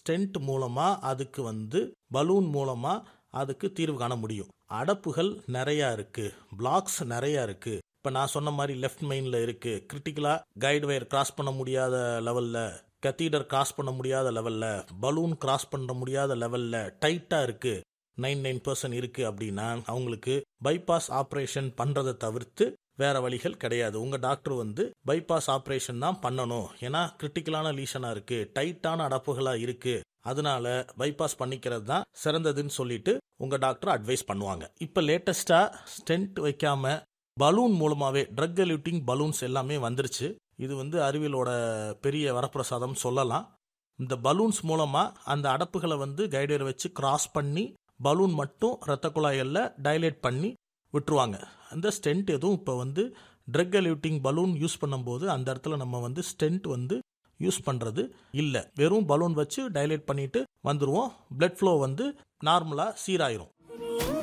stent மூலமாக அதுக்கு வந்து பலூன் மூலமாக அதுக்கு தீர்வு காண முடியும் அடப்புகள் நிறையா இருக்குது பிளாக்ஸ் நிறையா இருக்குது இப்போ நான் சொன்ன மாதிரி லெஃப்ட் மெயினில் இருக்குது கிரிட்டிக்கலாக கைடு வயர் கிராஸ் பண்ண முடியாத லெவலில் கத்தீடர் கிராஸ் பண்ண முடியாத லெவலில் பலூன் கிராஸ் பண்ண முடியாத லெவலில் டைட்டாக இருக்குது நைன் நைன் பர்சன்ட் இருக்குது அப்படின்னா அவங்களுக்கு பைபாஸ் ஆப்ரேஷன் பண்ணுறதை தவிர்த்து வேற வழிகள் கிடையாது உங்கள் டாக்டர் வந்து பைபாஸ் ஆப்ரேஷன் தான் பண்ணணும் ஏன்னா கிரிட்டிக்கலான லீஷனாக இருக்குது டைட்டான அடப்புகளாக இருக்குது அதனால பைபாஸ் பண்ணிக்கிறது தான் சிறந்ததுன்னு சொல்லிட்டு உங்கள் டாக்டர் அட்வைஸ் பண்ணுவாங்க இப்போ லேட்டஸ்ட்டாக ஸ்டென்ட் வைக்காம பலூன் மூலமாகவே ட்ரக் எல்யூட்டிங் பலூன்ஸ் எல்லாமே வந்துருச்சு இது வந்து அறிவியலோட பெரிய வரப்பிரசாதம் சொல்லலாம் இந்த பலூன்ஸ் மூலமாக அந்த அடப்புகளை வந்து கைடர் வச்சு கிராஸ் பண்ணி பலூன் மட்டும் இரத்த குழாய்களில் டைலேட் பண்ணி விட்டுருவாங்க அந்த ஸ்டென்ட் எதுவும் இப்போ வந்து ட்ரக் எல்யூட்டிங் பலூன் யூஸ் பண்ணும்போது அந்த இடத்துல நம்ம வந்து ஸ்டென்ட் வந்து யூஸ் பண்ணுறது இல்லை வெறும் பலூன் வச்சு டைலேட் பண்ணிட்டு வந்துடுவோம் பிளட் ஃப்ளோ வந்து நார்மலாக சீராயிரும்